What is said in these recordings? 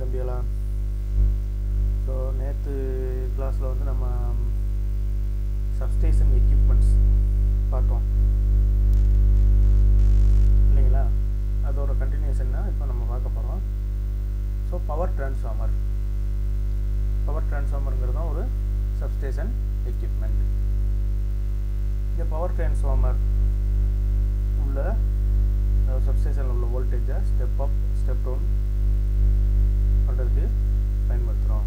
தம்பிகளா ஸோ நேற்று கிளாஸில் வந்து நம்ம சப்ஸ்டேஷன் எக்யூப்மெண்ட்ஸ் பார்த்தோம் இல்லைங்களா அதோட கண்டினியூஷன் தான் இப்போ நம்ம பார்க்க போகிறோம் ஸோ பவர் டிரான்ஸ்ஃபார்மர் பவர் டிரான்ஸ்ஃபார்மருங்கிறது தான் ஒரு சப்ஸ்டேஷன் எக்யூப்மெண்ட் இந்த பவர் டிரான்ஸ்ஃபார்மர் உள்ள சப்ஸ்டேஷனில் உள்ள வோல்டேஜை ஸ்டெப் அப் ஸ்டெப் டவுன் பண்ணுறதுக்கு பயன்படுத்துகிறோம்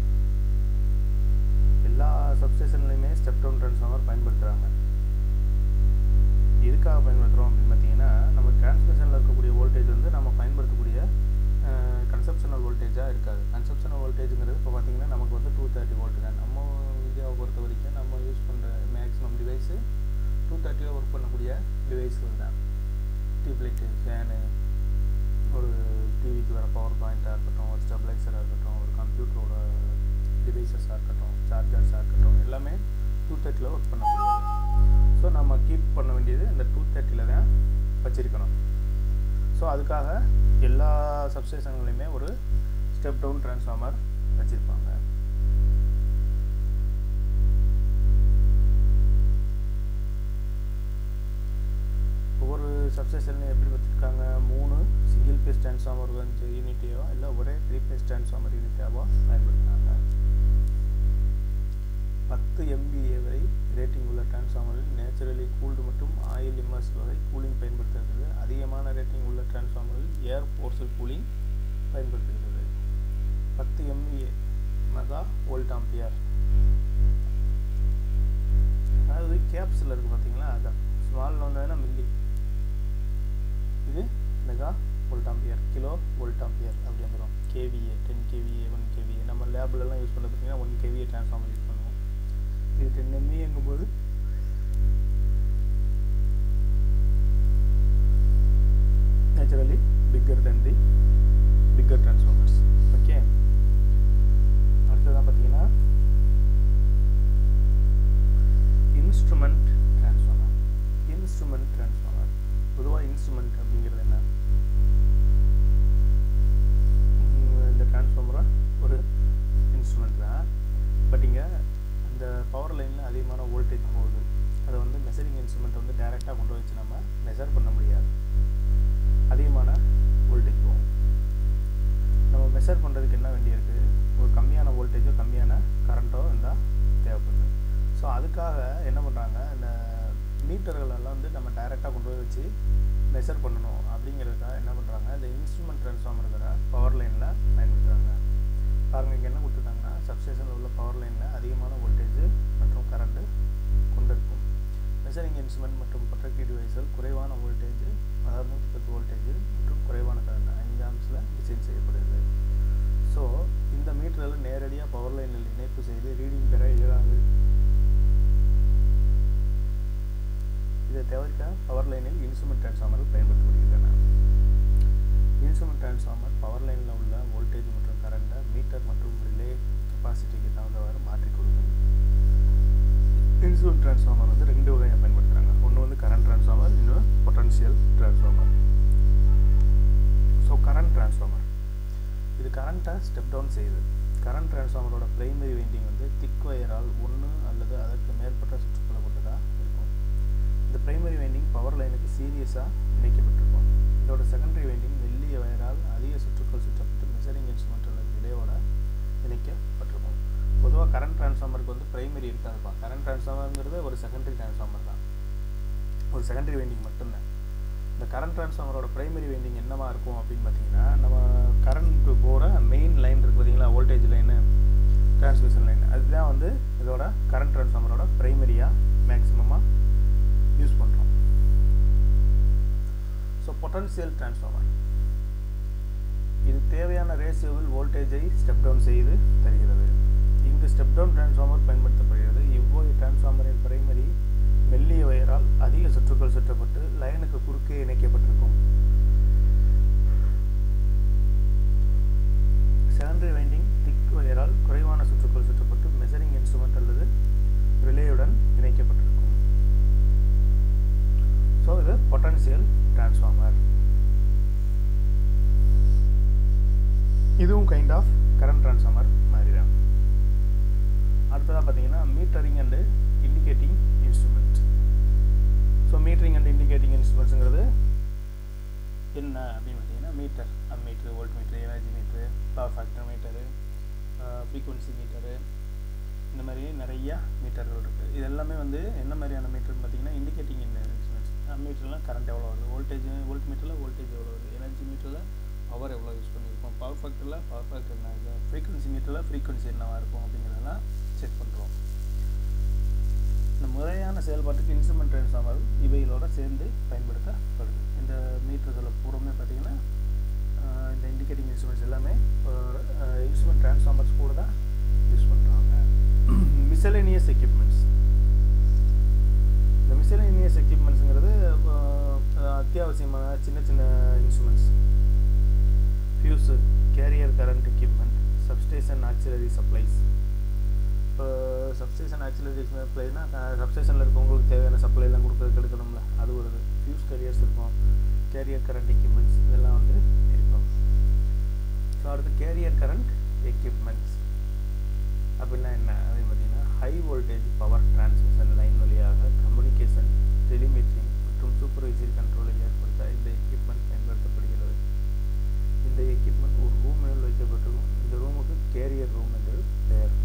எல்லா சப்ஸ்டேஷன்லையுமே ஸ்டெப் டவுன் ட்ரான்ஸ்ஃபார்மர் பயன்படுத்துகிறாங்க எதுக்காக பயன்படுத்துகிறோம் அப்படின்னு பார்த்தீங்கன்னா நம்ம டிரான்ஸ்மிஷனில் இருக்கக்கூடிய வோல்டேஜ் வந்து நம்ம பயன்படுத்தக்கூடிய கன்சப்ஷனல் வோல்டேஜாக இருக்காது கன்சப்ஷனல் வோல்டேஜுங்கிறது இப்போ பார்த்தீங்கன்னா நமக்கு வந்து டூ தேர்ட்டி வோல்ட் தான் நம்ம இந்தியாவை பொறுத்த வரைக்கும் நம்ம யூஸ் பண்ணுற மேக்ஸிமம் டிவைஸு டூ தேர்ட்டியில் ஒர்க் பண்ணக்கூடிய டிவைஸ்கள் தான் டியூப்லைட்டு ஃபேனு ஒரு டிவிக்கு வர பவர் பாயிண்ட்டாக இருக்கட்டும் ஒரு ஸ்டெபிளைசராக இருக்கட்டும் ஒரு கம்ப்யூட்டரோட டிவைசஸாக இருக்கட்டும் சார்ஜர்ஸாக இருக்கட்டும் எல்லாமே டூ தேர்ட்டியில் ஒர்க் பண்ணக்கூடியது ஸோ நம்ம கீப் பண்ண வேண்டியது இந்த டூ தேர்ட்டியில் தான் வச்சுருக்கணும் ஸோ அதுக்காக எல்லா சப்ஸ்டேஷன்களையுமே ஒரு ஸ்டெப் டவுன் ட்ரான்ஸ்ஃபார்மர் வச்சுருப்பாங்க ஒவ்வொரு சப்ஸ்டேஷன்லையும் எப்படி வச்சுருக்காங்க மூணு சிங்கிள் பேஸ் ட்ரான்ஸ்ஃபார்மர் வந்து யூனிட்டியோ இல்லை ஒரே த்ரீ பேஸ் ட்ரான்ஸ்ஃபார்மர் யூனிட்டாவோ பயன்படுத்துகிறாங்க பத்து எம்பிஏ வரை ரேட்டிங் உள்ள டிரான்ஸ்ஃபார்மரில் நேச்சுரலி கூல்டு மற்றும் ஆயில் இம்மர்ஸ் வகை கூலிங் பயன்படுத்துகிறது அதிகமான ரேட்டிங் உள்ள டிரான்ஸ்ஃபார்மரில் ஏர் ஃபோர்ஸல் கூலிங் பயன்படுத்துகிறது பத்து எம்பிஏ மெகா வோல்ட் ஆம்பியர் அதாவது கேப்ஸில் இருக்குது பார்த்தீங்களா அதுதான் ஸ்மாலில் வந்ததுன்னா மில்லி இது mega volt ampere kilo volt ampere அப்படி வந்துடும் KVA ten KVA one KVA நம்ம லேப்லலாம் யூஸ் பண்ண பார்த்தீங்கன்னா ஒன் கேவிஏ டிரான்ஸ்ஃபார்மர் யூஸ் பண்ணுவோம் இது டென் எம்இங்கும் போது naturally bigger then the bigger transformers okay அடுத்ததான் பார்த்தீங்கன்னா இன்ஸ்ட்ருமெண்ட் டிரான்ஸ்ஃபார்மர் இன்ஸ்ட்ருமெண்ட் டிரான்ஸ்ஃபார்மர் பொதுவாக இன்ஸ்ட்ருமெண்ட் அப்படிங்கிறது என்ன இந்த டிரான்ஸ்ஃபார்மரை ஒரு இன்ஸ்ட்ருமெண்ட் தான் பட் இங்கே அந்த பவர் லைனில் அதிகமான வோல்டேஜ் போகுது அதை வந்து மெஷரிங் இன்ஸ்ட்ருமெண்ட் வந்து டைரெக்டாக கொண்டு வச்சு நம்ம மெஷர் பண்ண முடியாது அதிகமான வோல்டேஜ் போகும் நம்ம மெஷர் பண்ணுறதுக்கு என்ன வேண்டியிருக்கு ஒரு கம்மியான வோல்டேஜோ கம்மியான கரண்ட்டோ இருந்தால் தேவைப்படுது ஸோ அதுக்காக என்ன பண்ணுறாங்க இந்த மீட்டர்கள் எல்லாம் வந்து நம்ம டைரெக்டாக கொண்டு போய் வச்சு மெஷர் பண்ணணும் அப்படிங்கிறதுக்காக என்ன பண்ணுறாங்க இந்த இன்ஸ்ட்ருமெண்ட் ட்ரான்ஸ்ஃபார்மருங்கிற பவர் லைனில் பயன்படுத்துகிறாங்க பாருங்கள் இங்கே என்ன கொடுத்துருக்காங்கன்னா சப்ஸ்டேஷனில் உள்ள பவர் லைனில் அதிகமான வோல்டேஜ் மற்றும் கரண்ட்டு கொண்டிருக்கும் மெஷரிங் இன்ஸ்ட்ருமெண்ட் மற்றும் ப்ரொடக்டிவ் டிவைஸ்கள் குறைவான வோல்டேஜ் அதாவது நூற்றி பத்து வோல்டேஜ் மற்றும் குறைவான கரண்ட் ஐந்து ஆம்ஸில் டிசைன் செய்யப்படுது ஸோ இந்த மீட்டரில் நேரடியாக பவர் லைனில் இணைப்பு செய்து ரீடிங் பெற இயலாது இதை தவிர்க்க பவர் லைனில் இன்ஸ்ட்ருமெண்ட் டிரான்ஸ்ஃபார்மர்கள் பயன்படுத்தப்படுகின்றன இன்ஸ்ட்ருமெண்ட் டிரான்ஸ்ஃபார்மர் பவர் லைனில் உள்ள வோல்டேஜ் மற்றும் கரண்ட்டை மீட்டர் மற்றும் ரிலே கெப்பாசிட்டிக்கு தகுந்தவாறு மாற்றி கொடுக்கும் இன்ஸ்ட்ருமெண்ட் டிரான்ஸ்ஃபார்மர் வந்து ரெண்டு வகையாக பயன்படுத்துகிறாங்க ஒன்று வந்து கரண்ட் டிரான்ஸ்ஃபார்மர் இன்னொன்று potential transformer so current transformer இது கரண்ட்டை ஸ்டெப் டவுன் செய்யுது கரண்ட் டிரான்ஸ்ஃபார்மரோட பிரைமரி வைண்டிங் வந்து திக் வயரால் ஒன்று அல்லது அதற்கு மேற்பட்ட சுற்றுக்களை கொண்டதாக இருக்கும் இந்த பிரைமரி வைண்டிங் பவர் லைனுக்கு சீரியஸாக இணைக்கப்பட்டிருக்கும் இதோட செகண்டரி வைண்டிங் மெல்லிய வயரால் அதிக சுற்றுக்கள் சுற்றப்பட்டு மெஷரிங் இன்ஸ்ட்ருமெண்ட் அல்லது ரிலேவோட இணைக்கப்பட்டிருக்கும் பொதுவாக கரண்ட் டிரான்ஸ்ஃபார்மருக்கு வந்து பிரைமரி இருக்காதுப்பா கரண்ட் டிரான்ஸ்ஃபார்மருங்கிறது ஒரு செகண்டரி டிரான்ஸ்ஃபார்மர் தான் ஒரு செகண்டரி வைண்டிங் மட்டும்தான் இந்த கரண்ட் டிரான்ஸ்ஃபார்மரோட பிரைமரி வைண்டிங் என்னவா இருக்கும் அப்படின்னு பார்த்தீங்கன்னா நம்ம கரண்ட் போகிற மெயின் லைன் இருக்குது பார்த்தீங்களா வோல்டேஜ் லைனு டிரான்ஸ்மிஷன் லைன் அதுதான் வந்து இதோட கரண்ட் டிரான்ஸ்ஃபார்மரோட பிரைமரியாக மேக்ஸிமமாக யூஸ் பண்ணுறோம் ஸோ பொட்டன்சியல் டிரான்ஸ்ஃபார்மர் இது தேவையான ரேஷியோவில் வோல்டேஜை ஸ்டெப் டவுன் செய்து தருகிறது இங்கு ஸ்டெப் டவுன் டிரான்ஸ்ஃபார்மர் பயன்படுத்தப்படுகிறது இவ்வகை டிரான்ஸ்ஃபார்மரின் பிரைமரி மெல்லிய வயரால் அதிக சுற்றுக்கள் சுற்றப்பட்டு லைனுக்கு குறுக்கே இணைக்கப்பட்டிருக்கும் செகண்டரி வைண்டிங் திக் வயரால் குறைவான சுற்றுக்கள் சுற்றப்பட்டு மெஷரிங் இன்ஸ்ட்ருமெண்ட் அல்லது ரிலேயுடன் இணைக்கப்பட்டிருக்கும் ஸோ இது பொட்டன்சியல் டிரான்ஸ்ஃபார்மர் இதுவும் கைண்ட் ஆஃப் கரண்ட் ட்ரான்ஸ்ஃபார்மர் மாதிரி தான் அடுத்ததாக பார்த்தீங்கன்னா metering and indicating instrument so metering and indicating இன்ஸ்ட்ருமெண்ட்ஸுங்கிறது என்ன அப்படின்னு பார்த்தீங்கன்னா meter ammeter voltmeter energy meter power factor meter frequency meter இந்த மாதிரி நிறையா மீட்டர்கள் இருக்குது இது எல்லாமே வந்து என்ன மாதிரியான மீட்டர்னு பார்த்தீங்கன்னா இண்டிகேட்டிங் இன்ஸ்ட்ருமெண்ட்ஸ் மீட்டர்லாம் கரண்ட் எவ்வளோ வருது வோல்டேஜ் வோல்ட் மீட்டரில் வோல்டேஜ் எவ்வளோ வருது எனர்ஜி மீட்டரில் பவர் எவ்வளோ யூஸ் பண்ணியிருக்கோம் பவர் ஃபேக்டரில் பவர் ஃபேக்டர் என்ன இருக்குது ஃப்ரீக்குவன்சி மீட்டரில் ஃப்ரீக்குவன்சி என்னவாக இருக்கும் அப்படிங்கிறதெல்லாம் செக் பண்ணுறோம் இந்த முறையான செயல்பாட்டுக்கு இன்ஸ்ட்ருமெண்ட் ட்ரான்ஸ்ஃபார்மர் இவைகளோட சேர்ந்து பயன்படுத்தப்படுது இந்த மீட்டர்களை பூராமே பார்த்திங்கன்னா இந்த இண்டிகேட்டிங் இன்ஸ்ட்ருமெண்ட்ஸ் எல்லாமே இன்ஸ்ட்ருமெண்ட் ட்ரான்ஸ்ஃபார்மர்ஸ் கூட தான் யூஸ் பண்ணுறாங்க மிசலேனியஸ் எக்யூப்மெண்ட்ஸ் இந்த மிசலேனியஸ் எக்யூப்மெண்ட்ஸுங்கிறது அத்தியாவசியமான சின்ன சின்ன instruments fuse carrier current equipment substation auxiliary supplies இப்போ சப்ஸ்டேஷன் ஆக்சிலரி சப்ளைனா சப்ஸ்டேஷனில் இருக்கவங்களுக்கு தேவையான சப்ளைலாம் கொடுக்கறதுக்கு எடுக்கணும்ல அது ஒரு ஃபியூஸ் கேரியர்ஸ் இருக்கும் கேரியர் கரண்ட் எக்யூப்மெண்ட்ஸ் இதெல்லாம் வந்து இருக்கும் ஸோ அடுத்து கேரியர் கரண்ட் எக்யூப்மெண்ட்ஸ் அப்படின்னா என்ன அப்படின்னு பார்த்தீங்கன்னா high voltage power transmission line வழியாக கம்யூனிகேஷன் டெலிமீட்டரிங் மற்றும் சூப்பர்வைசரி கண்ட்ரோலை ஏற்படுத்த இந்த எக்யூப்மெண்ட் பயன்படுத்தப்படுகிறது இந்த எக்யூப்மெண்ட் ஒரு ரூமில் வைக்கப்பட்டிருக்கும் இந்த ரூமுக்கு கேரியர் ரூம் என்று பெயர்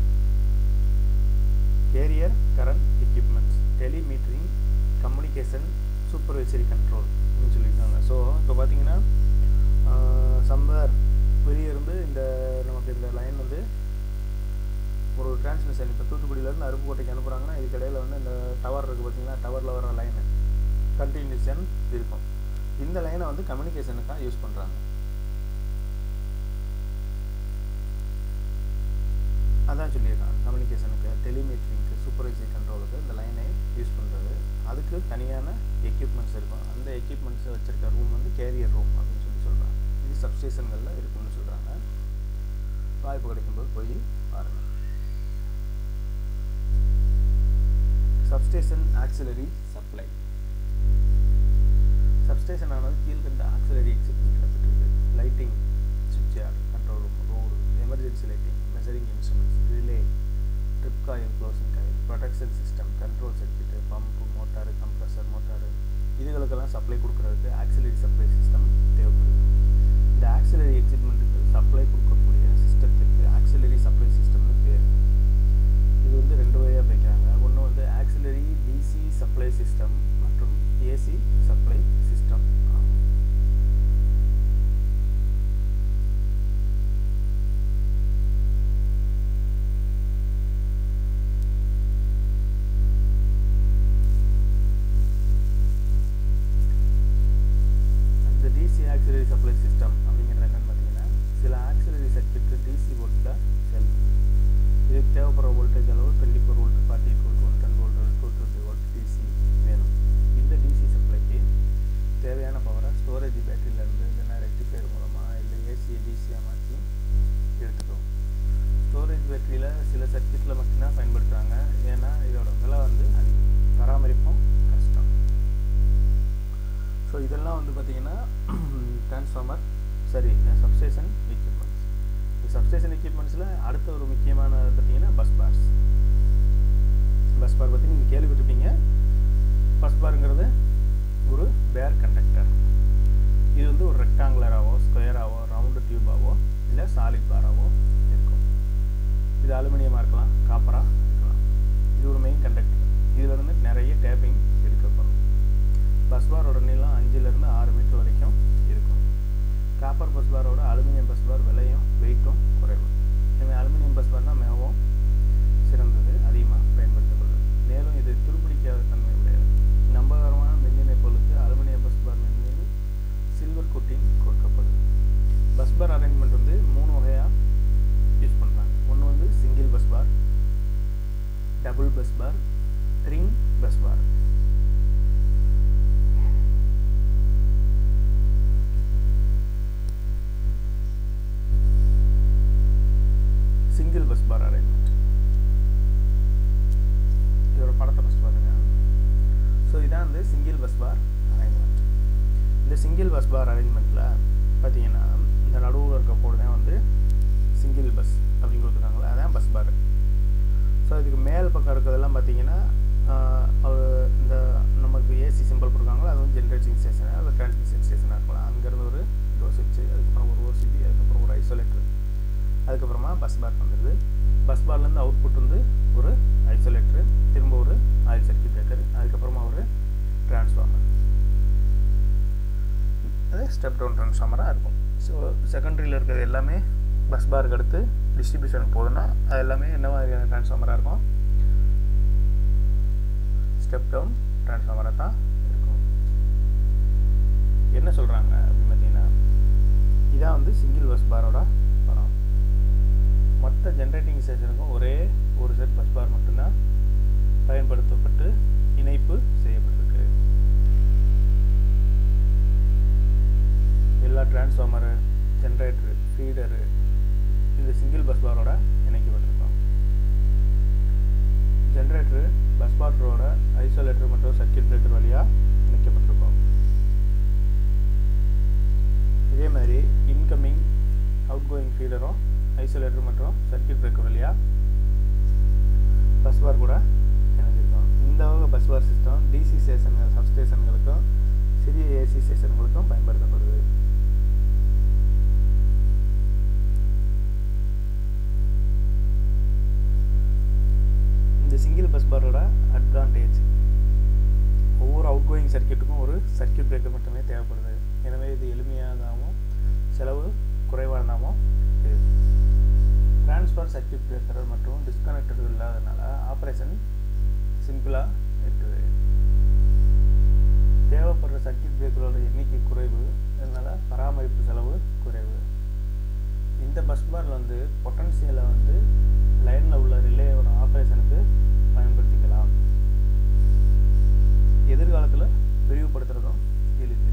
carrier current equipments telemetering communication supervisory control அப்படின்னு சொல்லியிருக்காங்க ஸோ இப்போ பார்த்தீங்கன்னா சம்பர் வெளியே இருந்து இந்த நமக்கு இந்த லைன் வந்து ஒரு டிரான்ஸ்மிஷன் இப்போ தூத்துக்குடியிலேருந்து அருப்புக்கோட்டைக்கு அனுப்புகிறாங்கன்னா இதுக்கு இடையில வந்து இந்த டவர் இருக்குது பார்த்தீங்கன்னா டவரில் வர லைனு கண்டினியூஷன் இருக்கும் இந்த லைனை வந்து கம்யூனிகேஷனுக்காக யூஸ் பண்ணுறாங்க அதான் சொல்லியிருக்காங்க கம்யூனிகேஷனுக்கு டெலிமீட்டரிங்க்கு சூப்பர்வைசரி கண்ட்ரோலுக்கு இந்த லைனை யூஸ் பண்ணுறது அதுக்கு தனியான எக்யூப்மெண்ட்ஸ் இருக்கும் அந்த எக்யூப்மெண்ட்ஸ் வச்சுருக்க ரூம் வந்து கேரியர் ரூம் அப்படின்னு சொல்லி சொல்கிறாங்க இது சப்ஸ்டேஷன்களில் இருக்கும்னு சொல்கிறாங்க வாய்ப்பு கிடைக்கும்போது போய் பாருங்கள் சப்ஸ்டேஷன் ஆக்சிலரி சப்ளை சப்ஸ்டேஷன் ஆனது கீழ்கண்ட ஆக்சிலரி எக்ஸிக்யூட்டில் பெற்றிருக்கு lighting switchyard control room road emergency lighting measuring instruments relay trip coil closing coil protection system control circuit pump motor compressor motor இதுகளுக்கெல்லாம் சப்ளை கொடுக்குறதுக்கு ஆக்சிலரி சப்ளை சிஸ்டம் தேவைப்படுது இந்த auxiliary எக்ஸிப்மெண்ட்டுக்கு supply கொடுக்கக்கூடிய சிஸ்டத்துக்கு auxiliary supply சிஸ்டம்னு பேர் இது வந்து ரெண்டு வகையாக பிரிக்கிறாங்க ஒன்று வந்து ஆக்சிலரி டிசி சப்ளை சிஸ்டம் மற்றும் ஏசி சப்ளை சிஸ்டம் ஆகும் இந்த டிசி ஆக்சிலரி சப்ளை சிஸ்டம் அப்படிங்கிறது என்னன்னு பார்த்தீங்கன்னா சில ஆக்சிலரி சர்க்கியூட் டிசி வோல்ட்டில் செயல்படுது இதுக்கு தேவைப்படுற வோல்டேஜ் அளவு twenty four volt forty eight volt one ten volt two twenty volt DC வேணும் இந்த டிசி சப்ளைக்கு தேவையான பவரை ஸ்டோரேஜ் பேட்டரியிலேருந்து இல்லைன்னா ரெக்டிஃபையர் மூலமாக இல்லை ஏசி டிசியாக மாற்றி எடுத்துக்கும் ஸ்டோரேஜ் பேட்டரியில் சில சர்க்கியூட்டில் மட்டும்தான் பயன்படுத்துகிறாங்க ஏன்னா இதோட விலை வந்து அதிகம் பராமரிப்பும் கஷ்டம் ஸோ இதெல்லாம் வந்து பார்த்திங்கன்னா டிரான்ஸ்ஃபார்மர் சரி சப்ஸ்டேஷன் எக்யூப்மெண்ட்ஸ் இந்த சப்ஸ்டேஷன் எக்யூப்மெண்ட்ஸில் அடுத்த ஒரு முக்கியமான பார்த்தீங்கன்னா பஸ் பார்ஸ் பஸ் பார் பற்றி நீங்கள் கேள்விப்பட்டிருப்பீங்க பஸ் பாருங்கிறது ஒரு பேர் கண்டக்டர் இது வந்து ஒரு ரெக்டாங்குலராகவோ ஸ்கொயராகவோ ரவுண்டு டியூபாவோ இல்லை சாலிட் பாராவோ இருக்கும் இது அலுமினியமாக இருக்கலாம் காப்பராக இருக்கலாம் இது ஒரு மெயின் கண்டக்டர் இதிலிருந்து நிறைய டேப்பிங் எடுக்கப்படும் பஸ் பாரோட நீளம் அஞ்சுலேருந்து ஆறு மீட்டர் வரைக்கும் இருக்கும் காப்பர் பஸ் பாரோட அலுமினியம் பஸ் பார் விலையும் வெயிட்டும் குறைவு எனவே அலுமினியம் பஸ் பார்னால் மிகவும் சிறந்தது அதிகமாக பயன்படுத்தப்படுது மேலும் இது துருப்பிடிக்காத தன்மை உடையது நம்பகரமான மின்னிணைப்புகளுக்கு அலுமினியம் பஸ் பார் மின் மீது சில்வர் கோட்டிங் கொடுக்கப்படுது பஸ் பார் அரேஞ்ச்மெண்ட் வந்து மூணு வகையாக யூஸ் பண்ணுறாங்க ஒன்று வந்து single bus bar double bus bar ring bus bar single bus bar arrangement இதோட படத்தை ஃபஸ்ட் பாருங்க ஸோ இதான் வந்து சிங்கிள் பஸ் பார் அரேஞ்ச்மெண்ட் இந்த சிங்கிள் பஸ் பார் அரேஞ்ச்மெண்ட்டில் பார்த்தீங்கன்னா இந்த நடுவில் இருக்க கோடு தான் வந்து பார்த்தீங்கன்னா ஆஹ், அவ- இந்த நமக்கு ஏசி சிம்பிள் கொடுக்காங்களோ அது வந்து ஜென்ரேட்டிங் ஸ்டேஷன் அது டிரான்ஸ்மிஷன் ஸ்டேஷனாக இருக்கலாம் அங்கேருந்து ஒரு டோ சுவிட்சு அதுக்கப்புறம் ஒரு ஓசிபி அதுக்கப்புறம் ஒரு ஐசோலேட்டர் அதுக்கப்புறமா பஸ் பார் வந்துடுது பஸ் பார்லேருந்து அவுட்புட் வந்து ஒரு ஐசோலேட்டரு திரும்ப ஒரு ஆயில் சர்க்கியூட் பிரேக்கர் அதுக்கப்புறமா ஒரு டிரான்ஸ்ஃபார்மர் அது ஸ்டெப் டவுன் ட்ரான்ஸ்ஃபார்மராக இருக்கும் ஸோ செகண்டரியில் இருக்கிறது எல்லாமே பஸ் பாருக்கு அடுத்து டிஸ்ட்ரிபியூஷனுக்கு போகுதுன்னா அது எல்லாமே என்ன மாதிரியான ட்ரான்ஸ்ஃபார்மராக இருக்கும் ஸ்டெப் டவுன் ட்ரான்ஸ்ஃபார்மராக தான் இருக்கும் என்ன சொல்கிறாங்க அப்படின்னு பார்த்தீங்கன்னா இதான் வந்து சிங்கிள் பஸ் பாரோட படம் மொத்த ஜென்ரேட்டிங் ஸ்டேஷனுக்கும் ஒரே ஒரு செட் பஸ் பார் மட்டும்தான் பயன்படுத்தப்பட்டு இணைப்பு செய்யப்பட்டிருக்கு எல்லா டிரான்ஸ்ஃபார்மரு ஜென்ரேட்டரு ஃபீடரு இது சிங்கிள் பஸ் பாரோட இணைக்கப்பட்டிருக்கும் ஜென்ரேட்டரு பஸ் பாரோட ஐசோலேட்டர் மற்றும் சர்க்கியூட் பிரேக்கர் வழியாக இணைக்கப்பட்டிருக்கும் இதே மாதிரி இன்கமிங் அவுட் கோயிங் ஃபீடரும் ஐசோலேட்டர் மற்றும் சர்க்கியூட் பிரேக்கர் வழியாக பஸ் பார் கூட இணைஞ்சிருக்கும் இந்த வகை பஸ் பார் சிஸ்டம் டிசி ஸ்டேஷன்கள் சப்ஸ்டேஷன்களுக்கும் சிறிய ஏசி ஸ்டேஷன்களுக்கும் பயன்படுத்தப்படுது இந்த சிங்கிள் பஸ் பாரோட அட்வான்டேஜ் ஒவ்வொரு அவுட் கோயிங் சர்க்கியூட்டுக்கும் ஒரு சர்க்கியூட் பிரேக்கர் மட்டுமே தேவைப்படுது எனவே இது எளிமையாகவும் செலவு குறைவானதாகவும் இருக்குது ட்ரான்ஸ்ஃபர் சர்க்கியூட் பிரேக்கர் மற்றும் டிஸ்கனெக்டர்கள் இல்லாதனால ஆப்ரேஷன் சிம்பிளாக இருக்குது தேவைப்படுற சர்க்கியூட் பிரேக்கரோட எண்ணிக்கை குறைவு அதனால் பராமரிப்பு செலவு குறைவு இந்த பஸ் பாரில் வந்து பொட்டன்சியலை வந்து லைனில் உள்ள ரிலேயோட ஆப்ரேஷனுக்கு பயன்படுத்திக்கலாம் எதிர்காலத்தில் விரிவுபடுத்துறதும் எளிது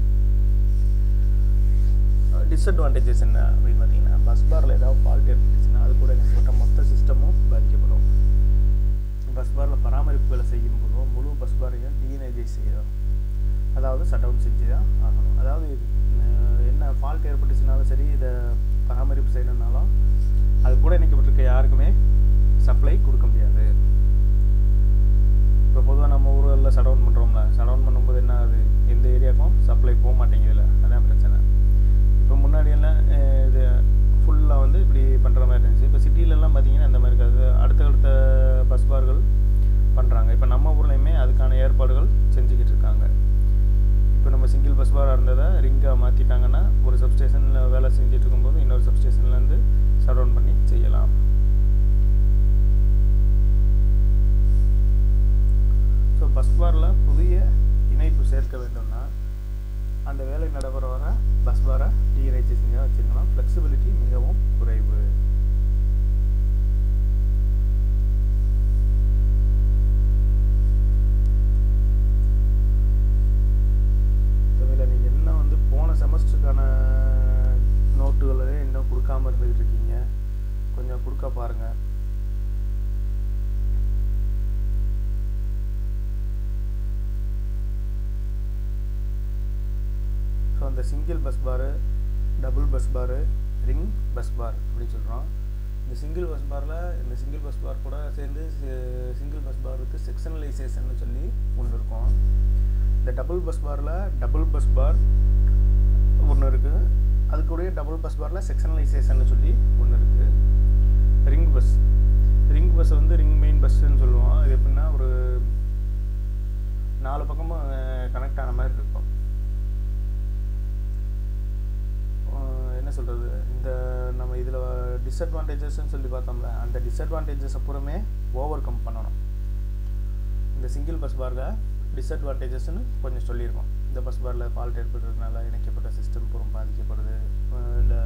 டிஸ்அட்வான்டேஜஸ் என்ன அப்படின்னு பார்த்தீங்கன்னா பஸ் பாரில் ஏதாவது ஃபால்ட் ஏற்பட்டுச்சுன்னா அது கூட எங்கள்கிட்ட மொத்த சிஸ்டமும் பாதிக்கப்படும் பஸ் பாரில் பராமரிப்பு வேலை செய்யும் போதும் முழு பஸ் பாரையும் டீனேஜைஸ் செய்யணும் அதாவது ஷட் டவுன் செஞ்சு தான் ஆகணும் அதாவது அஹ், என்ன ஃபால்ட் ஏற்பட்டுச்சுனாலும் சரி இதை பராமரிப்பு செய்யணும்னாலும் அது கூட இணைக்கப்பட்டிருக்க யாருக்குமே சப்ளை கொடுக்க முடியாது இப்போ பொதுவாக நம்ம ஊர்களில் ஷட் டவுன் பண்ணுறோம்ல ஷட் டவுன் பண்ணும்போது என்ன ஆகுது எந்த ஏரியாவுக்கும் சப்ளை போக மாட்டேங்குதுல்ல அதான் பிரச்சனை இப்போ முன்னாடி எல்லாம் அஹ், இது ஃபுல்லாக வந்து இப்படி பண்ணுற மாதிரி இருந்துச்சு இப்போ சிட்டிலெல்லாம் பார்த்தீங்கன்னா அந்த மாதிரி இருக்காது அடுத்தடுத்த பஸ் பார்கள் பண்ணுறாங்க இப்போ நம்ம ஊர்லேயுமே அதுக்கான ஏற்பாடுகள் செஞ்சுக்கிட்டு இருக்காங்க இப்போ நம்ம சிங்கிள் பஸ் பாராக இருந்ததை ரிங்காக மாற்றிட்டாங்கன்னா ஒரு சப்ஸ்டேஷனில் வேலை செஞ்சுட்டு இருக்கும்போது இன்னொரு சப்ஸ்டேஷன்லேருந்து ஷட் டவுன் பண்ணி செய்யலாம் ஸோ பஸ் பாரில் புதிய இணைப்பு சேர்க்க வேண்டும்னா அந்த வேலை நடைபெற வர பஸ் பாரை டீரைசேஷனாக வச்சுருக்கலாம் ஃப்ளெக்சிபிலிட்டி மிகவும் குறைவு தமிழில் நீங்கள் என்ன வந்து போன செமஸ்டருக்கான நோட்டுகளே இன்னும் கொடுக்காம இருந்துகிட்டு இருக்கீங்க கொஞ்சம் கொடுக்க பாருங்கள் ஸோ அந்த single bus bar double bus bar ring bus bar அப்படின்னு சொல்கிறோம் இந்த சிங்கிள் பஸ் பாரில் இந்த சிங்கிள் பஸ் பார் கூட சேர்ந்து சிங்கிள் பஸ் பாருக்கு செக்ஷனலைசேஷன் சொல்லி ஒன்று இருக்கும் இந்த டபுள் பஸ் பாரில் டபுள் பஸ் பார் ஒன்று இருக்குது அது கூடயே டபுள் பஸ் பாரில் செக்ஷனலைசேஷன் சொல்லி ஒன்று இருக்குது ரிங் பஸ் ரிங் பஸ் வந்து ரிங் மெயின் பஸ்ஸுன்னு சொல்லுவோம் இது எப்படின்னா ஒரு நாலு பக்கமும் கனெக்ட் ஆன மாதிரி இருக்கும் அஹ் என்ன சொல்கிறது இந்த நம்ம இதில் டிஸ்அட்வான்டேஜஸ்ன்னு சொல்லி பார்த்தோம்ல அந்த டிஸ்அட்வான்டேஜஸை பூரமே ஓவர் கம் பண்ணணும் இந்த சிங்கிள் பஸ் பாரில் டிஸ்அட்வான்டேஜஸ்னு கொஞ்சம் சொல்லியிருக்கோம் இந்த பஸ் பாரில் ஃபால்ட் ஏற்படுறதுனால இணைக்கப்பட்ட சிஸ்டம் பூரம் பாதிக்கப்படுது இல்லை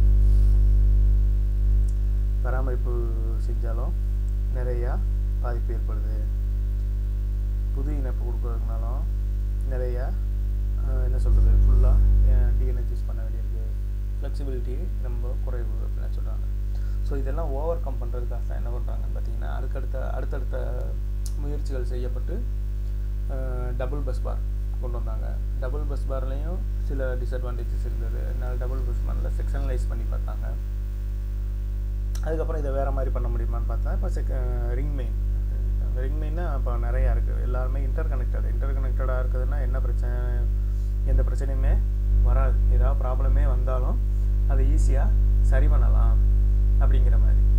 பராமரிப்பு செஞ்சாலும் நிறையா பாதிப்பு ஏற்படுது புது இணைப்பு கொடுக்கறதுனாலும் நிறையா அஹ், என்ன சொல்கிறது ஃபுல்லாக டிஎன்ஹெச்எஸ் பண்ண வேண்டியிருக்கு ஃப்ளெக்சிபிலிட்டி ரொம்ப குறைவு அப்படின்னு சொல்கிறாங்க ஸோ இதெல்லாம் ஓவர் கம் பண்ணுறதுக்காக தான் என்ன பண்ணுறாங்கன்னு பார்த்தீங்கன்னா அதுக்கடுத்த அடுத்தடுத்த முயற்சிகள் செய்யப்பட்டு டபுள் பஸ் பார் கொண்டு வந்தாங்க டபுள் பஸ் பார்லேயும் சில டிஸ்அட்வான்டேஜஸ் இருந்தது அதனால் டபுள் பஸ் பாரில் செக்ஷனலைஸ் பண்ணி பார்த்தாங்க அதுக்கப்புறம் இதை வேறு மாதிரி பண்ண முடியுமான்னு பார்த்தா இப்போ செக் ரிங் மெயின் ரிங் மெயின்னா இப்போ நிறையா இருக்குது எல்லாருமே இன்டர் கனெக்டட் இன்டர் கனெக்டடாக இருக்குதுன்னா என்ன பிரச்சனை எந்த பிரச்சனையுமே வராது ஏதாவது ப்ராப்ளமே வந்தாலும் அதை ஈஸியாக சரி பண்ணலாம் அப்படிங்கிற மாதிரி